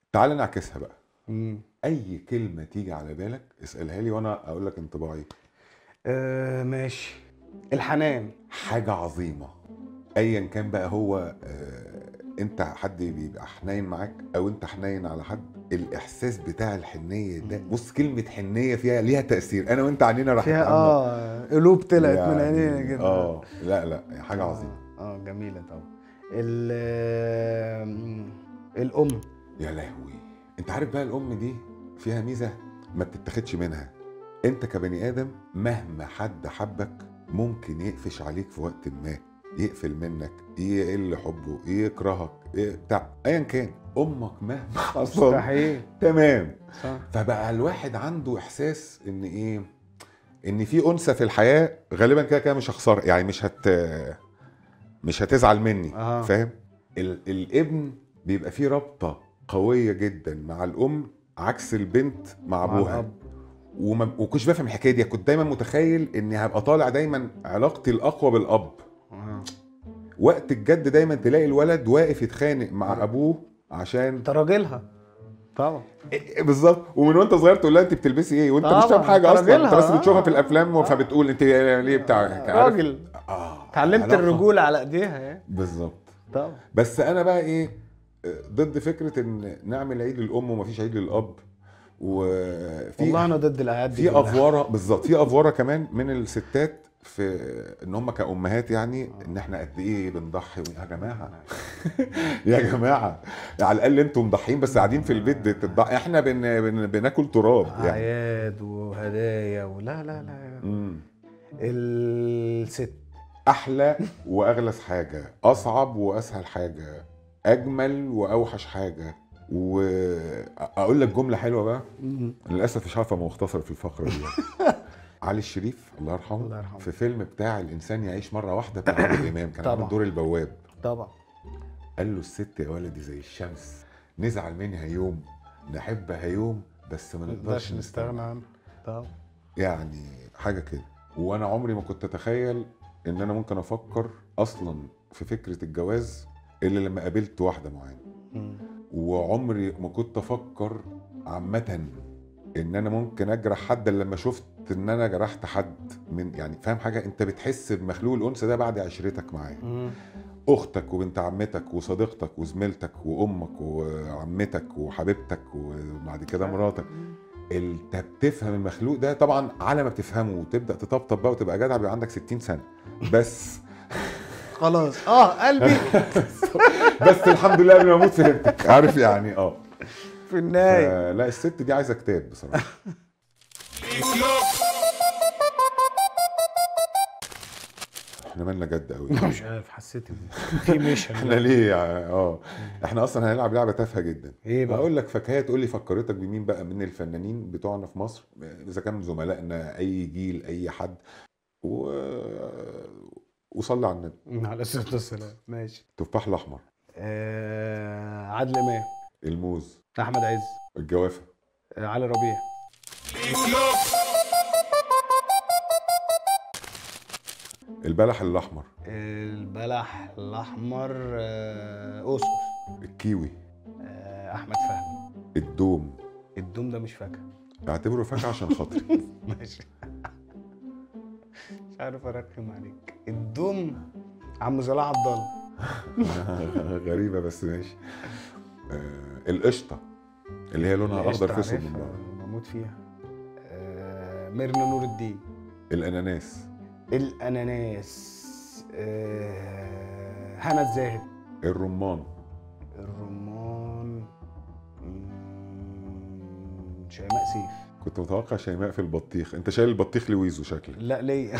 تعال نعكسها بقى مم. اي كلمه تيجي على بالك اسالها لي وانا اقول لك انطباعي آه ماشي الحنان حاجه عظيمه ايا كان بقى هو آه انت حد بيبقى حنين معاك او انت حنين على حد الاحساس بتاع الحنيه ده مم. بص كلمه حنيه فيها ليها تاثير انا وانت عنينا راح فيها اه قلوب طلعت من يعني عينينا كده اه لا لا حاجه آه، عظيمه اه جميله طبعا ال آم، الام يا لهوي انت عارف بقى الام دي فيها ميزه ما بتتاخدش منها انت كبني ادم مهما حد حبك ممكن يقفش عليك في وقت ما يقفل منك يقل حبه يكرهك إيه بتاع ايا كان امك مهما حصل مستحيل تمام صح فبقى الواحد عنده احساس ان ايه ان في انثى في الحياه غالبا كده كده مش هخسر يعني مش هت مش هتزعل مني آه. فاهم ال... الابن بيبقى فيه رابطه قويه جدا مع الام عكس البنت مع مع ابوها الأب. وما وكنتش بفهم الحكايه دي كنت دايما متخيل اني هبقى طالع دايما علاقتي الاقوى بالاب آه. وقت الجد دايما تلاقي الولد واقف يتخانق مع ابوه عشان انت راجلها طبعا إيه بالظبط ومن وانت صغير تقول لها انت بتلبسي ايه وانت مش طبعا، فاهم حاجه انت اصلا انت راجلها، بس بتشوفها في آه. الافلام آه. فبتقول انت ليه بتاع عارف؟ راجل اه اتعلمت علاقة. الرجوله على ايديها يعني بالظبط طبعا بس انا بقى ايه ضد فكره ان نعمل عيد للام ومفيش عيد للاب وفي والله انا ضد الاعياد دي في كلها. افوره بالظبط في افوره كمان من الستات في ان هم كامهات يعني ان احنا قد ايه بنضحي يا جماعه يا جماعه على الاقل انتم مضحيين بس قاعدين في البيت بتضحي احنا بن... بن... بناكل تراب يعني اعياد وهدايا ولا لا لا مم. الست احلى واغلى حاجه اصعب واسهل حاجه اجمل واوحش حاجه واقول لك جمله حلوه بقى للاسف مش عارفه مختصر في الفقره دي علي الشريف الله يرحمه الله يرحمه. في فيلم بتاع الانسان يعيش مره واحده بتاع عادل امام كان طبعا. عامل دور البواب طبعا قال له الست يا ولدي زي الشمس نزعل منها يوم نحبها يوم بس ما ما نقدرش نقدرش نستغنى نستغنى عنها طبعا يعني حاجه كده وانا عمري ما كنت اتخيل ان انا ممكن افكر اصلا في فكره الجواز الا لما قابلت واحده معينه مم. وعمري ما كنت افكر عامه ان انا ممكن اجرح حد إلا لما شفت ان انا جرحت حد من يعني فاهم حاجه انت بتحس بمخلوق الانثى ده بعد عشرتك معاه مم. اختك وبنت عمتك وصديقتك وزميلتك وامك وعمتك وحبيبتك وبعد كده مراتك انت بتفهم المخلوق ده طبعا على ما بتفهمه وتبدا تطبطب بقى وتبقى جدع بيبقى عندك 60 سنه بس خلاص اه قلبي بس الحمد لله قبل ما اموت فهمتك عارف يعني اه في النهايه ف- لا الست دي عايزه كتاب بصراحه احنا مالنا جد قوي مش عارف حسيت ان في ميشن احنا ليه يع- اه احنا اصلا هنلعب لعبه تافهه جدا ايه بقى؟ هقول لك فكاهه تقول لي فكرتك بمين بقى من الفنانين بتوعنا في مصر اذا كان زملائنا اي جيل اي حد و... وصلي على النبي على الصلاه والسلام ماشي التفاح الاحمر آه عادل امام الموز احمد عز الجوافه آه علي ربيع البلح الاحمر البلح الاحمر آه اوسوس الكيوي آه احمد فهمي الدوم الدوم ده مش فاكهه اعتبره فاكهه عشان خاطري ماشي مش عارف ارخم عليك الدوم عم صلاح عبد الله غريبه بس ماشي آه القشطه اللي هي لونها اخضر في اسود من عارفها، بره بموت فيها آه ميرنا نور الدين الاناناس الاناناس آه هنا الزاهد الرمان الرمان مم، شيماء سيف كنت متوقع شيماء في البطيخ انت شايل البطيخ لويزو شكلك لا ليا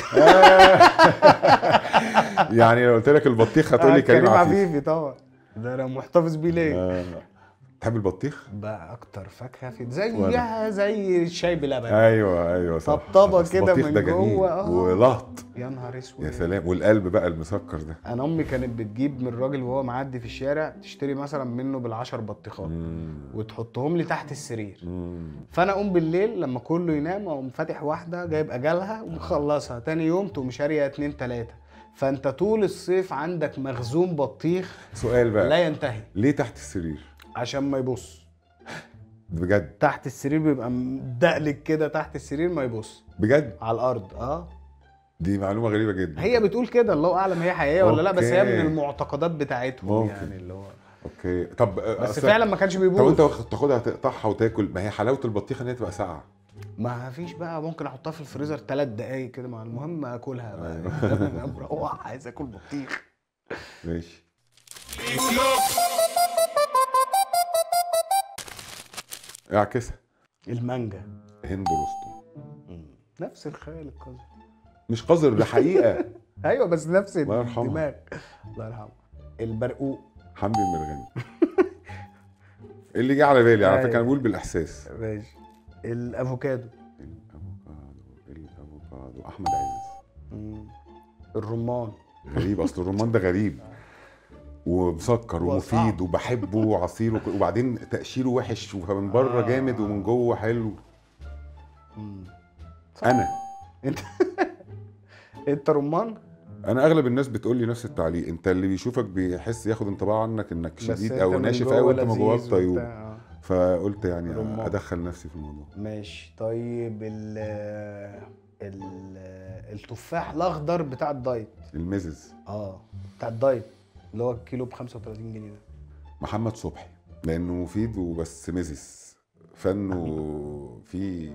يعني لو قلت لك البطيخ هتقول لي آه، كريم عفيف عفيفي طبعا ده انا محتفظ بيه ليه آه. تحب البطيخ بقى اكتر فاكهه في وأنا. زيها زي الشاي بلبن ايوه ايوه صح طبطبة بس كده البطيخ من ده جميل جوه، آه. ولهط يا نهار اسود يا سلام والقلب بقى المسكر ده انا امي كانت بتجيب من الراجل وهو معدي في الشارع تشتري مثلا منه بالعشر بطيخات مم. وتحطهم لي تحت السرير مم. فانا اقوم بالليل لما كله ينام اقوم فاتح واحده جايب اجلها ومخلصها تاني يوم تقوم شاريه اتنين تلاته فانت طول الصيف عندك مخزون بطيخ سؤال بقى لا ينتهي ليه تحت السرير عشان ما يبص بجد تحت السرير بيبقى مدقلك كده تحت السرير ما يبص بجد على الارض اه دي معلومه غريبه جدا هي بتقول كده الله اعلم هي حقيقيه ولا لا بس هي أوكي. من المعتقدات بتاعتهم ممكن. يعني اللي هو اوكي طب بس أصل- فعلا ما كانش طب بيبوظ انت واخد- تاخدها تقطعها وتاكل ما هي حلاوه البطيخه ان هي تبقى ساقعه ما فيش بقى ممكن احطها في الفريزر ثلاث دقايق كده مع المهم اكلها بقى أيوة. انا مروح عايز اكل بطيخ ماشي اعكسها المانجا هند رستم نفس الخيال القذر مش قذر ده حقيقه ايوه بس نفس الله يرحمها. الدماغ الله يرحمه البرقوق حمدي المرغني اللي جه على بالي على فكره أيوة. انا بقول بالاحساس ماشي الافوكادو الافوكادو الافوكادو احمد عز مم. الرمان غريب اصل الرمان ده غريب ومسكر وصعب. ومفيد وبحبه وعصير وك- وبعدين تقشيره وحش ومن بره آه. جامد ومن جوه حلو مم. انا انت انت رمان انا اغلب الناس بتقول لي نفس التعليق انت اللي بيشوفك بيحس ياخد انطباع عنك انك بس شديد انت او من ناشف جوه قوي وانت من جواك لذيذ طيوب وبتاع. آه. فقلت يعني رمان. ادخل نفسي في الموضوع ماشي طيب ال ال التفاح الاخضر بتاع الدايت المزز اه بتاع الدايت اللي هو الكيلو ب 35 جنيه ده محمد صبحي لانه مفيد وبس مزز فنه في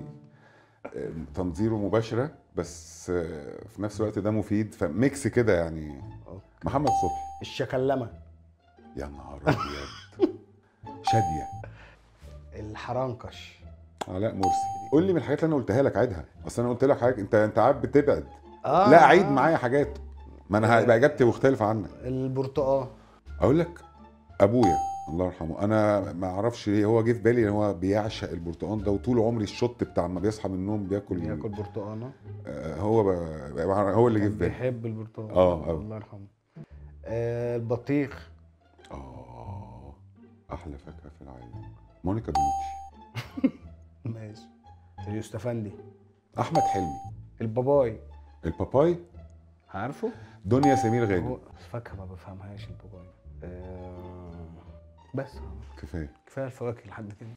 تنظيره مباشره بس في نفس الوقت ده مفيد فميكس كده يعني أوكي. محمد صبحي الشكلمه يا نهار ابيض شاديه الحرنكش علاء مرسي قول لي من الحاجات اللي انا قلتها لك عيدها اصل انا قلت لك حاجه انت انت قاعد بتبعد آه لا عيد آه. معايا حاجات ما انا هيبقى اجابتي مختلفه عنك البرتقال اقول لك ابويا الله يرحمه انا ما اعرفش ليه هو جه في بالي ان هو بيعشق البرتقال ده وطول عمري الشط بتاع ما بيصحى من النوم بياكل بياكل برتقانه آه، هو ب... هو اللي جه في كان بالي بيحب البرتقال آه، أوي. الله يرحمه آه البطيخ اه احلى فاكهه في العالم مونيكا بلوتشي ماشي اليوستفندي احمد حلمي الباباي الباباي عارفه؟ دنيا سمير غانم هو فاكهه ما بفهمهاش الباباي آه بس كفايه كفايه الفواكه لحد كده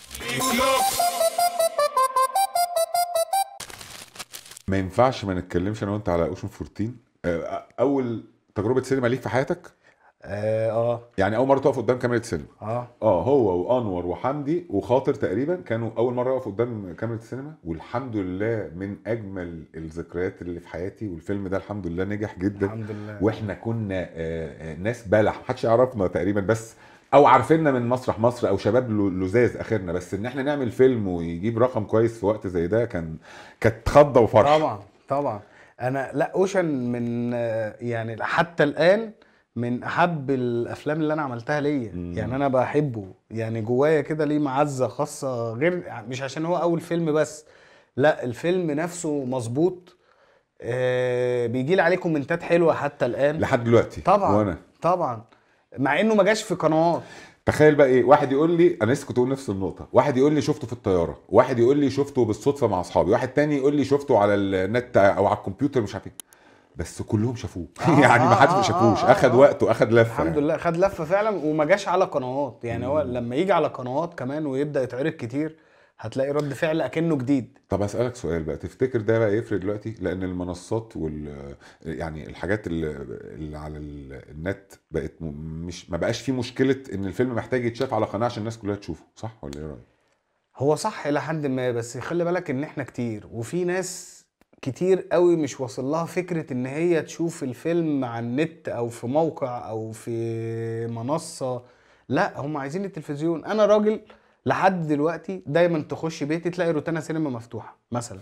ما ينفعش ما نتكلمش انا وانت على اوشن 14 آه، اول تجربه سينما ليك في حياتك اه اه يعني اول مره تقف قدام كاميرا سينما اه اه هو وانور وحمدي وخاطر تقريبا كانوا اول مره اقف قدام كاميرا السينما والحمد لله من اجمل الذكريات اللي في حياتي والفيلم ده الحمد لله نجح جدا الحمد لله واحنا كنا آه، آه، ناس بلح محدش يعرفنا تقريبا بس او عارفيننا من مسرح مصر او شباب لو- لزاز اخرنا بس ان احنا نعمل فيلم ويجيب رقم كويس في وقت زي ده كان كانت خضه وفرحه طبعا طبعا انا لا اوشن من آه، يعني حتى الان من احب الافلام اللي انا عملتها ليا مم. يعني انا بحبه يعني جوايا كده ليه معزه خاصه غير مش عشان هو اول فيلم بس لا الفيلم نفسه مظبوط آه بيجي لي عليه كومنتات حلوه حتى الان لحد دلوقتي طبعا وانا طبعا مع انه ما جاش في قنوات تخيل بقى ايه واحد يقول لي انا لسه كنت اقول نفس النقطه واحد يقول لي شفته في الطياره واحد يقول لي شفته بالصدفه مع اصحابي واحد تاني يقول لي شفته على النت او على الكمبيوتر مش عارف ايه بس كلهم شافوه آه، يعني ما آه، حدش ما آه، شافوش آه، اخد آه. وقته اخد لفه الحمد يعني. لله خد لفه فعلا وما جاش على قنوات يعني هو لما يجي على قنوات كمان ويبدا يتعرض كتير هتلاقي رد فعل اكنه جديد طب اسالك سؤال بقى تفتكر ده بقى يفرق دلوقتي لان المنصات وال يعني الحاجات اللي, اللي على ال- النت بقت م... مش ما بقاش في مشكله ان الفيلم محتاج يتشاف على قناه عشان الناس كلها تشوفه صح ولا ايه رايك هو صح الى حد ما بس خلي بالك ان احنا كتير وفي ناس كتير قوي مش واصل لها فكره ان هي تشوف الفيلم على النت او في موقع او في منصه لا هم عايزين التلفزيون انا راجل لحد دلوقتي دايما تخش بيتي تلاقي روتانا سينما مفتوحه مثلا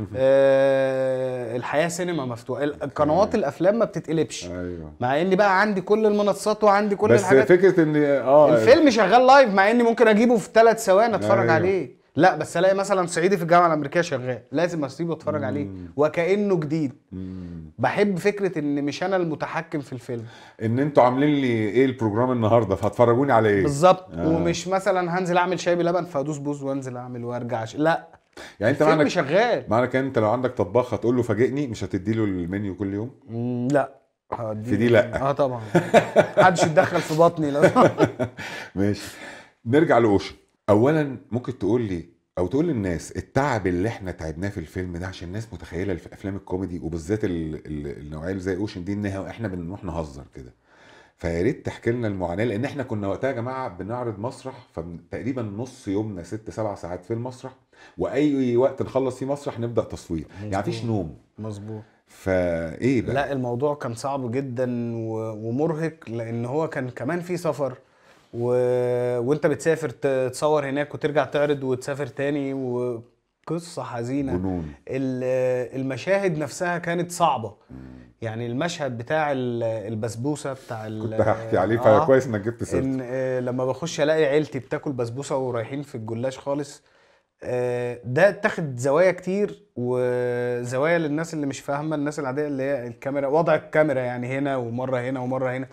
آه الحياه سينما مفتوحه ال- قنوات الافلام ما بتتقلبش ايوه مع اني بقى عندي كل المنصات وعندي كل بس الحاجات فكره ان اه الفيلم شغال لايف مع اني ممكن اجيبه في ثلاث ثواني اتفرج أيوة. عليه لا بس الاقي مثلا صعيدي في الجامعه الامريكيه شغال لازم اسيبه اتفرج عليه مم. وكانه جديد مم. بحب فكره ان مش انا المتحكم في الفيلم ان انتوا عاملين لي ايه البروجرام النهارده فهتفرجوني على ايه بالظبط آه. ومش مثلا هنزل اعمل شاي بلبن فادوس بوز وانزل اعمل وارجع ش... لا يعني انت الفيلم معنى شغال معنى كده انت لو عندك طباخ هتقول له فاجئني مش هتدي له المنيو كل يوم مم، لا هدي- في دي لأ. اه طبعا محدش يتدخل في بطني لو ماشي نرجع لاوشن اولا ممكن تقول لي او تقول للناس التعب اللي احنا تعبناه في الفيلم ده عشان الناس متخيله الف- افلام الكوميدي وبالذات ال- ال- النوعيه اللي زي اوشن دي ان هو احنا بنروح نهزر كده فيا ريت تحكي لنا المعاناه لان احنا كنا وقتها يا جماعه بنعرض مسرح فتقريبا نص يومنا ست سبع ساعات في المسرح واي وقت نخلص فيه مسرح نبدا تصوير يعني مفيش مظبوط. نوم مظبوط فايه بقى لا الموضوع كان صعب جدا و... ومرهق لان هو كان كمان في سفر و... وانت بتسافر ت- تصور هناك وترجع تعرض وتسافر تاني وقصة حزينة جنون ال- المشاهد نفسها كانت صعبة يعني المشهد بتاع ال- البسبوسة بتاع ال- كنت هحكي عليه آه، فكويس انك جبت سيرته ان آه، لما بخش الاقي عيلتي بتاكل بسبوسه ورايحين في الجلاش خالص آه، ده اتاخد زوايا كتير وزوايا للناس اللي مش فاهمه الناس العاديه اللي هي الكاميرا وضع الكاميرا يعني هنا ومره هنا ومره هنا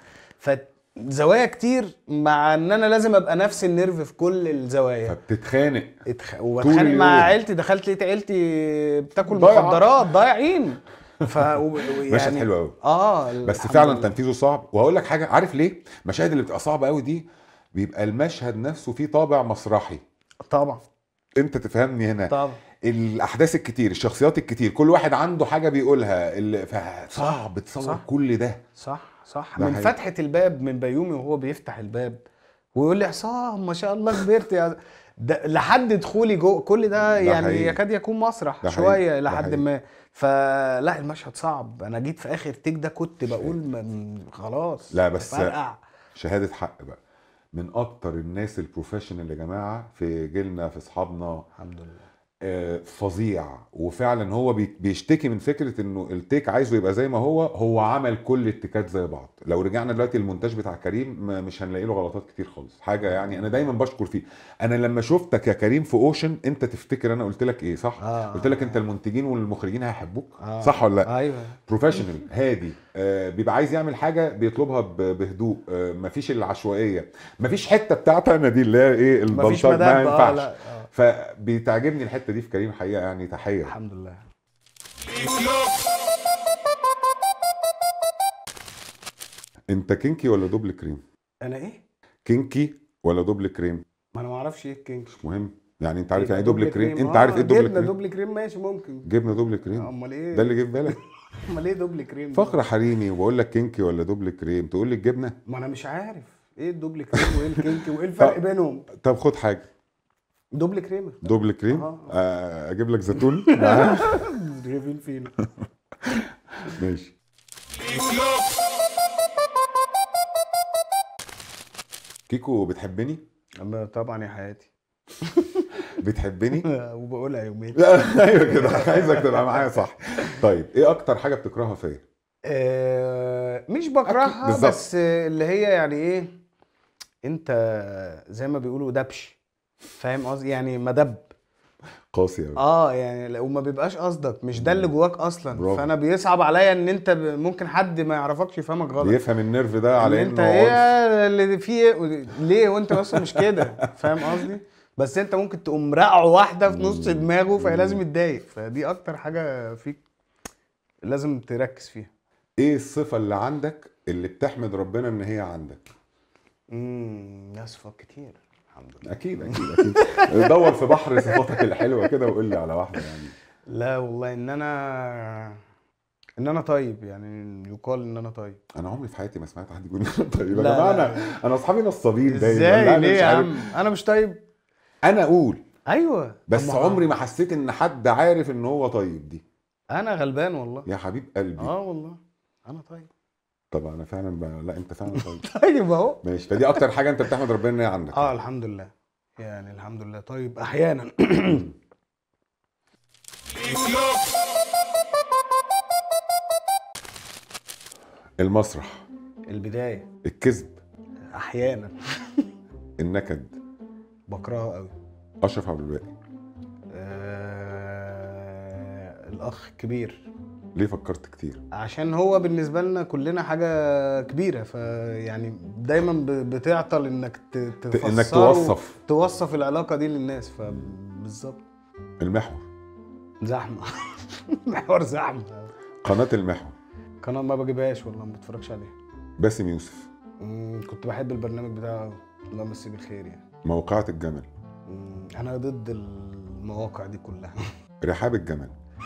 فزوايا كتير مع ان انا لازم ابقى نفس النرف في كل الزوايا فبتتخانق اتخ... وبتخانق اليوم. مع عيلتي دخلت لقيت عيلتي بتاكل ضايعة. مخدرات ضايعين ف و- و- مشهد حلو قوي اه بس الحمد فعلا لله. تنفيذه صعب وهقول لك حاجه عارف ليه المشاهد اللي بتبقى صعبه قوي دي بيبقى المشهد نفسه فيه طابع مسرحي طبعا انت تفهمني هنا طبعا الاحداث الكتير الشخصيات الكتير كل واحد عنده حاجه بيقولها اللي صعب تصور صح. كل ده صح صح ده من حقيقي. فتحة الباب من بيومي وهو بيفتح الباب ويقول لي عصام ما شاء الله كبرت يا ده لحد دخولي جو كل ده يعني حقيقي. يكاد يكون مسرح ده شويه حقيقي. الى ده حد حقيقي. ما فلا المشهد صعب انا جيت في اخر تيك ده كنت بقول م- م- خلاص لا، بس- فرقع شهاده حق بقى من اكتر الناس البروفيشنال يا جماعه في جيلنا في اصحابنا الحمد لله آه، فظيع وفعلا هو بي- بيشتكي من فكره انه التيك عايزه يبقى زي ما هو هو عمل كل التيكات زي بعض لو رجعنا دلوقتي المونتاج بتاع كريم ما- مش هنلاقي له غلطات كتير خالص حاجه يعني انا دايما بشكر فيه انا لما شفتك يا كريم في اوشن انت تفتكر انا قلت لك ايه صح آه. قلت لك انت المنتجين والمخرجين هيحبوك آه. صح ولا لا ايوه بروفيشنال هادي آه بيبقى عايز يعمل حاجه بيطلبها ب- بهدوء آه مفيش العشوائيه مفيش حته بتاعتي انا دي اللي هي ايه مفيش البلطجه ما مدب اه ينفعش لا آه. فبتعجبني الحته دي في كريم حقيقه يعني تحيه الحمد لله انت كينكي ولا دوبل كريم انا ايه كينكي ولا دوبل كريم ما انا ما اعرفش ايه الكينج مش مهم يعني انت عارف يعني ايه دوبل كريم انت آه، عارف ايه دوبل جبنه كريم دوبل كريم ماشي ممكن جبنه دوبل كريم امال ايه ده اللي جه في بالك امال ايه دوبل كريم ده؟ فقره حريمي وبقول لك كينكي ولا دوبل كريم تقول لي الجبنه ما انا مش عارف ايه الدوبل كريم وايه الكينكي وايه الفرق طب- بينهم طب خد حاجه دوبل كريمه دوبل كريم آه. آه، اجيب لك زيتون معاه؟ جايبين فينا ماشي كيكو بتحبني الله طبعا يا حياتي بتحبني وبقولها يومين لا ايوه كده عايزك تبقى معايا صح طيب ايه اكتر حاجه بتكرهها فيا آه، مش بكرهها بالظبط. بس اللي هي يعني ايه انت زي ما بيقولوا دبش فاهم قصدي يعني مدب قاسي قوي اه يعني لو ما بيبقاش قصدك مش ده اللي جواك اصلا برافو. فانا بيصعب عليا ان انت ب- ممكن حد ما يعرفك يفهمك غلط بيفهم النيرف ده على إن انت انه ايه عنف. اللي فيه إيه؟ ليه وانت اصلا مش كده فاهم قصدي بس انت ممكن تقوم رقعه واحده في نص مم. دماغه فهي مم. لازم يتضايق فدي اكتر حاجه فيك لازم تركز فيها ايه الصفه اللي عندك اللي بتحمد ربنا ان هي عندك امم ناس صفات كتير الحمد لله اكيد اكيد اكيد دور في بحر صفاتك الحلوه كده وقول لي على واحده يعني لا والله ان انا ان انا طيب يعني يقال ان انا طيب انا عمري في حياتي ما سمعت حد يقول إن أنا طيب يا لا، جماعه لا. انا انا اصحابي نصابين دايما لا، ازاي أنا ليه مش يا عارف. عم انا مش طيب انا اقول ايوه بس طب ما- عمري ما حسيت ان حد عارف ان هو طيب دي انا غلبان والله يا حبيب قلبي اه والله انا طيب طب انا فعلا ب... لا انت فعلا طيب طيب اهو ماشي فدي اكتر حاجه انت بتحمد ربنا ان هي عندك اه الحمد لله يعني الحمد لله طيب احيانا المسرح البدايه الكذب احيانا النكد بكرهه قوي اشرف عبد الباقي آه الاخ الكبير ليه فكرت كتير عشان هو بالنسبه لنا كلنا حاجه كبيره فيعني دايما ب- بتعطل انك ت- ت- تفسره انك توصف توصف العلاقه دي للناس فبالظبط المحور زحمه محور زحمه قناه المحور قناه ما بجيبهاش والله ما بتفرجش عليها باسم يوسف مم، كنت بحب البرنامج بتاعه قوي الله يمسيه بالخير يعني موقعة الجمل انا ضد المواقع دي كلها رحاب الجمل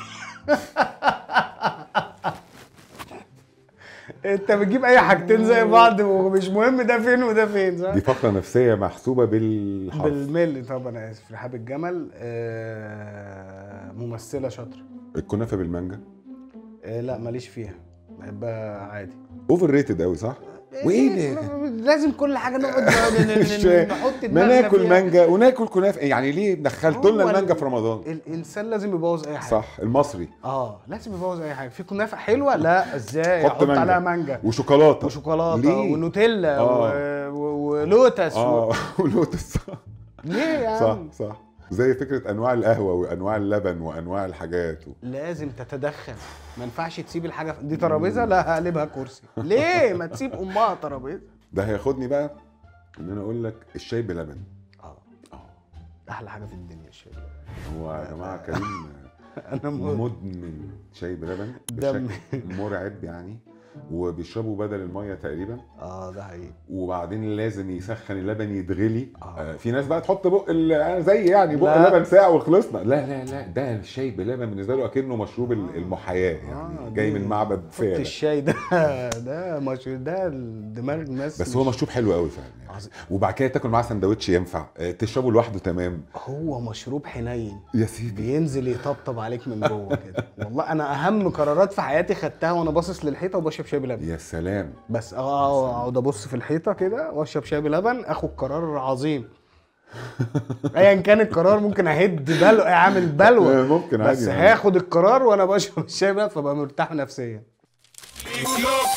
انت بتجيب اي حاجتين زي بعض ومش مهم ده فين وده فين صح دي فقره نفسيه محسوبه بالحرف بالملي طب انا اسف رحاب الجمل آه ممثله شاطره الكنافه بالمانجا آه لا ماليش فيها بحبها عادي اوفر ريتد قوي صح وايه ده لازم كل حاجه نقعد مش فاهم. نحط ما دماغنا ناكل فيها. مانجا وناكل كنافه يعني ليه دخلتوا لنا هو المانجا ال- في رمضان الانسان لازم يبوظ اي حاجه صح المصري اه لازم يبوظ اي حاجه في كنافه حلوه لا ازاي حط احط مانجا. عليها مانجا وشوكولاته وشوكولاته ليه؟ ونوتيلا آه. و... و... ولوتس و... اه ولوتس ليه يا صح عم صح زي فكره انواع القهوه وانواع اللبن وانواع الحاجات و... لازم تتدخل ما ينفعش تسيب الحاجه في- دي ترابيزه لا هقلبها كرسي ليه ما تسيب امها ترابيزه ده هياخدني بقى ان انا اقول لك الشاي بلبن اه احلى حاجه في الدنيا الشاي هو يا جماعه كريم انا م... مدمن شاي بلبن دم. بشكل مرعب يعني وبيشربوا بدل الميه تقريبا اه ده حقيقي وبعدين لازم يسخن اللبن يتغلي آه. آه. في ناس بقى تحط بق ال- أنا زي يعني بق لا. اللبن ساعه وخلصنا لا لا لا ده الشاي بلبن بالنسبه له اكنه مشروب ال- المحياه يعني آه، جاي دي- من معبد حط فعلا الشاي ده ده مش ده دماغ الناس بس هو مش- مشروب حلو قوي فعلا يعني. عظيم. وبعد كده تاكل معاه سندوتش ينفع آه، تشربه لوحده تمام هو مشروب حنين يا سيدي بينزل يطبطب عليك من جوه كده والله انا اهم قرارات في حياتي خدتها وانا باصص للحيطه وبشرب شاي بلبن يا سلام بس اه اقعد ابص في الحيطه كده واشرب شاي بلبن اخد قرار عظيم ايا كان القرار ممكن اهد بلو اعمل بلوى آه، ممكن عادي بس يعني. هاخد القرار وانا بشرب الشاي بلبن فبقى مرتاح نفسيا If you're